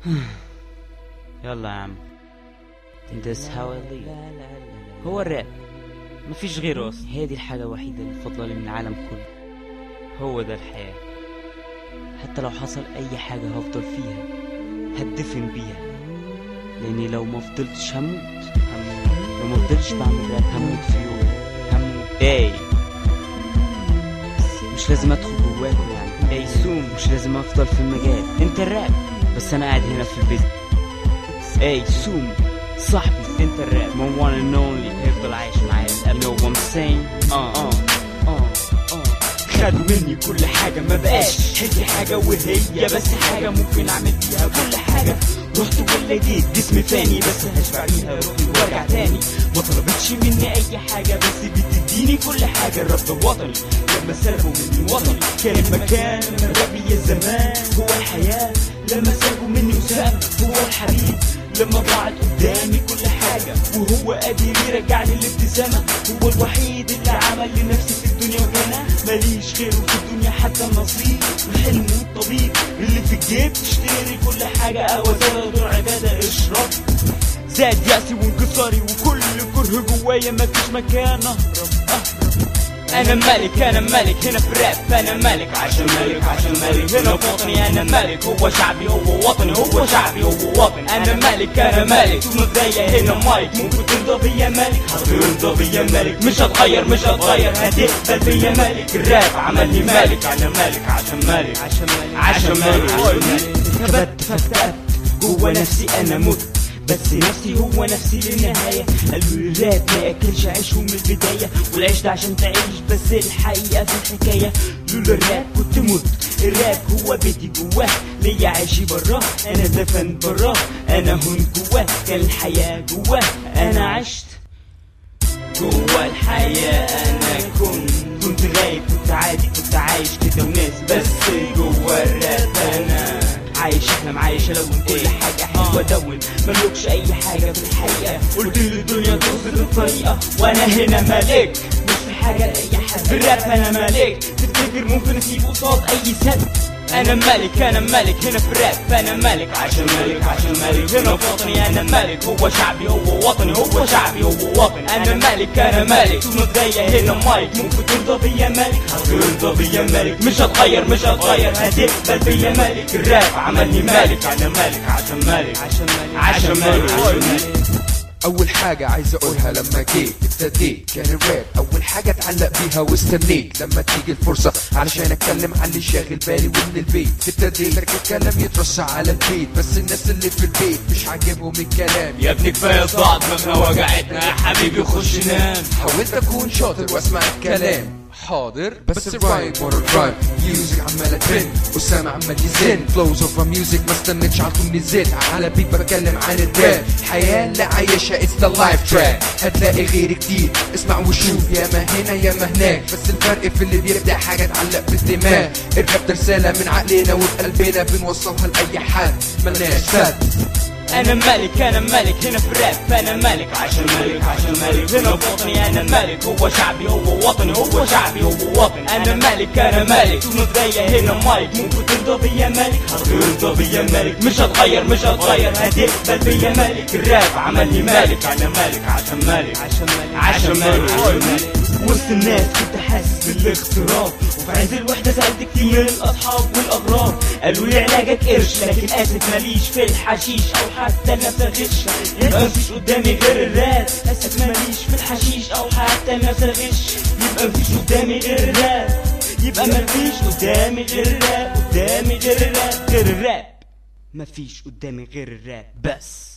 يلا يا عم This how I live هو الراب مفيش غيره اصلا هي دي الحاجة الوحيدة اللي فاضلة لي من العالم كله هو ده الحياة حتى لو حصل اي حاجة هفضل فيها هتدفن بيها لاني لو ما فضلتش هموت هموت لو ما فضلتش بعمل راب هموت في يوم هموت اي مش لازم ادخل جواكم يعني اي سوم مش لازم افضل في المجال انت الراب بس انا قاعد هنا في البيت اي سوم صاحبي انت الراب my one and only هيفضل عايش معايا I know what I'm saying اه اه اه اه خدوا مني كل حاجة ما بقاش حلي حاجة وهي بس حاجة ممكن اعمل فيها كل حاجة رحت ولا جيت جسمي فاني بس هشبع بيها روحي وارجع تاني ما طلبتش مني اي حاجة بس بتديني كل حاجة الرب ده وطني لما سلبوا مني وطني كان المكان لما ربي الزمان هو الحياة لما سلبوا مني وسام هو الحبيب لما ضاعت قدامي كل حاجة وهو قادر يرجعني الابتسامة هو الوحيد اللي عمل لنفسي في الدنيا وهنا ماليش غيره في الدنيا حتى النصيب الحلم والطبيب اللي في الجيب تشتري كل حاجة قهوة زاد عبادة اشرب زاد يأسي وانكساري وكل كره جوايا مفيش مكان اهرب اهرب انا ملك انا ملك هنا في الراب انا ملك عشان ملك عشان ملك هنا في وطني انا ملك هو شعبي هو وطني هو شعبي هو وطني انا ملك انا ملك طول ما بداية هنا مايك ممكن ترضى بيا ملك هترضى بيا ملك مش هتغير مش هتغير هتقبل بيا ملك الراب عملني ملك انا ملك عشان ملك عشان ملك عشان ملك ثبت فاكتئبت جوا نفسي انا مت بس نفسي هو نفسي للنهاية قالوا لي الراب ما ياكلش عيشه من البداية والعيش ده عشان تعيش بس الحقيقة في الحكاية لولا الراب كنت مت الراب هو بيتي جواه ليا عيشي براه انا دفن براه انا هون جواه كان الحياة جواه انا عشت جوا الحياة انا كنت كنت غايب كنت عادي كنت عايش كده وناس بس جوا الراب انا عايش احلم عايش الون كل حاجة حلوة دون مملكش اي حاجة في الحقيقة قلت للدنيا توصل الطريقة وانا هنا ملك مش في حاجة لأي حد بالراب انا ملك تفتكر ممكن اسيب قصاد اي سد انا ملك انا ملك هنا في الراب انا ملك عشان ملك عشان ملك هنا في وطني انا ملك هو شعبي هو وطني هو شعبي هو وطني انا ملك انا ملك طول ما بداية هنا مايك ممكن ترضى بيا ملك هترضى بيا ملك مش هتغير مش هتغير هتقبل بيا ملك الراب عملني ملك انا ملك عشان ملك عشان ملك عشان ملك عشان ملك اول حاجة عايز اقولها لما جيت ابتديت كان الراب اول حاجة اتعلق بيها واستنيت لما تيجي الفرصة علشان اتكلم عن اللي شاغل بالي ومن البيت ابتديت ترك الكلام يترص على البيت بس الناس اللي في البيت مش عاجبهم الكلام يا ابني كفايه صداع دماغنا وجعتنا يا حبيبي خش نام حاولت اكون شاطر واسمع الكلام حاضر بس الرايم ورا الرايم ميوزك عمالة ترند اسامة عمال يزن فلوز اوف ميوزك ما استنتش على طول نزلت على بيت بتكلم عن الراب الحياة اللي عايشها اتس ذا لايف تراك هتلاقي غير كتير اسمع وشوف يا ما هنا يا ما هناك بس الفرق في اللي بيبدع حاجة تعلق في الدماغ الراب ده رسالة من عقلنا وبقلبنا بنوصلها لأي حد ملناش سد انا ملك انا ملك هنا في الراب انا ملك عشان ملك عشان ملك هنا في وطني انا ملك هو شعبي هو وطني هو شعبي هو وطني انا ملك انا ملك طول ما بداية هنا مايك ممكن ترضى بيا ملك هترضى بيا ملك مش هتغير مش هتغير هتقبل بيا ملك الراب عملني ملك انا ملك عشان ملك عشان ملك عشان ملك عشان ملك وسط الناس كنت حاسس بالاغتراب وفي عز الوحدة سألت كتير من الأصحاب والأغراب قالوا لي علاجك قرش لكن آسف ماليش في الحشيش أو حتى نفس الغش يبقى مفيش قدامي غير الراب آسف ماليش في الحشيش أو حتى نفس الغش يبقى مفيش قدامي غير الراب يبقى مفيش قدامي غير الراب قدامي غير الراب غير الراب مفيش قدامي غير الراب بس